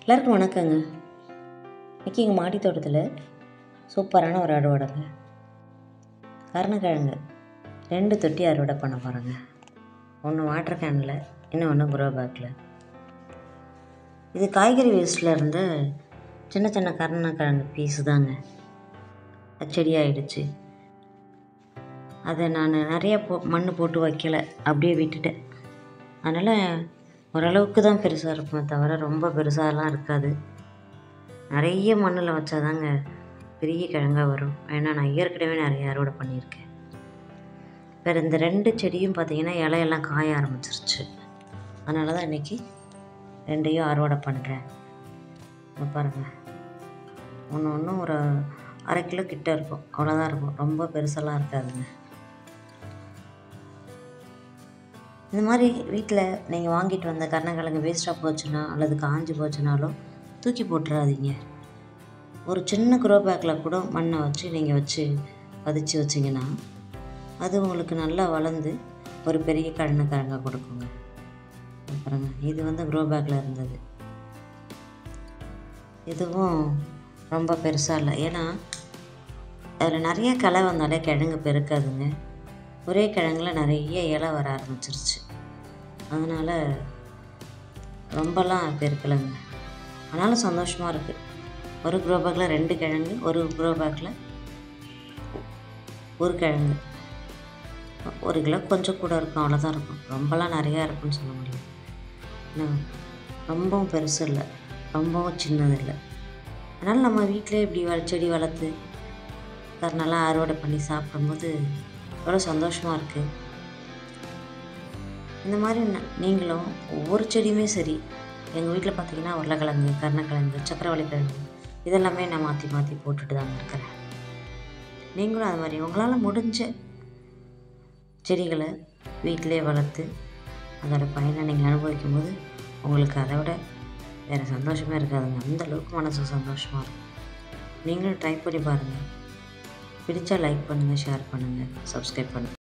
எல்லாருக்கும் வணக்கங்க இன்றைக்கி எங்கள் மாடி தோட்டத்தில் சூப்பரான ஒரு அறுவடைங்க கருணக்கிழங்கு ரெண்டு தொட்டி அறுவடை பண்ண போகிறேங்க ஒன்று வாட்டர் கேனில் இன்னும் ஒன்று குரோ பேக்கில் இது காய்கறி வேஸ்ட்டில் இருந்த சின்ன சின்ன கருணக்கிழங்கு பீஸு தாங்க அது செடியாயிடுச்சு அதை நான் நிறைய போ மண் போட்டு வைக்கல அப்படியே விட்டுட்டேன் அதனால் ஓரளவுக்கு தான் பெருசாக இருக்குமே தவிர ரொம்ப பெருசாலாம் இருக்காது நிறைய மண்ணில் வச்சாதாங்க பெரிய கிழங்கா வரும் ஏன்னா நான் ஏற்கனவே நிறைய அறுவடை பண்ணியிருக்கேன் வேறு இந்த ரெண்டு செடியும் பார்த்திங்கன்னா இலையெல்லாம் காய ஆரம்பிச்சிருச்சு அதனால தான் இன்றைக்கி ரெண்டையும் அறுவடை பண்ணுறேன் இங்க பாருங்கள் ஒன்று ஒன்றும் ஒரு அரை கிலோ கிட்ட இருக்கும் அவ்வளோதான் இருக்கும் ரொம்ப பெருசெல்லாம் இருக்காதுங்க இந்த மாதிரி வீட்டில் நீங்கள் வாங்கிட்டு வந்த கருணக்கிழங்கு வேஸ்ட்டாக போச்சுன்னா அல்லது காஞ்சி போச்சுனாலும் தூக்கி போட்டுறாதீங்க ஒரு சின்ன குரோ பேக்கில் கூட மண்ணை வச்சு நீங்கள் வச்சு பதிச்சு வச்சிங்கன்னா அது உங்களுக்கு நல்லா வளர்ந்து ஒரு பெரிய கருணக்கிழங்கை கொடுக்குங்க பாருங்க இது வந்து குரோ பேக்கில் இருந்தது இதுவும் ரொம்ப பெருசாக இல்லை ஏன்னா அதில் நிறைய களை வந்தாலே கிழங்கு பெருக்காதுங்க ஒரே கிழங்குல நிறைய இலை வர ஆரம்பிச்சிருச்சு அதனால் ரொம்பலாம் பெருக்கலைங்க ஆனாலும் சந்தோஷமாக இருக்குது ஒரு க்ரோ பேக்கில் ரெண்டு கிழங்கு ஒரு க்ரோ பேக்கில் ஒரு கிழங்கு ஒரு கிலோ கொஞ்சம் கூட இருக்கும் அவ்வளோதான் இருக்கும் ரொம்பலாம் நிறையா இருக்கும்னு சொல்ல முடியும் என்ன ரொம்பவும் பெருசு இல்லை ரொம்பவும் சின்னது இல்லை அதனால் நம்ம வீட்டிலே இப்படி வ செடி வளர்த்து கருணெல்லாம் அறுவடை பண்ணி சாப்பிடும்போது எவ்வளோ சந்தோஷமாக இருக்குது இந்த மாதிரி ந- நீங்களும் ஒவ்வொரு செடியுமே சரி எங்கள் வீட்டில் பார்த்தீங்கன்னா உருளைக்கிழங்கு கருணக்கிழங்கு சக்கரவள்ளி கிழங்கு இதெல்லாமே நான் மாற்றி மாற்றி போட்டுட்டு தாங்க இருக்கிறேன் நீங்களும் அது மாதிரி உங்களால் முடிஞ்ச செடிகளை வீட்டிலே வளர்த்து அதோட பயனை நீங்கள் அனுபவிக்கும் போது உங்களுக்கு அதை விட வேறு சந்தோஷமே இருக்காதுங்க அந்த அளவுக்கு மனசு சந்தோஷமாக இருக்கும் நீங்களும் ட்ரை பண்ணி பாருங்கள் பிடிச்சா லைக் பண்ணுங்கள் ஷேர் பண்ணுங்கள் சப்ஸ்கிரைப் பண்ணுங்கள்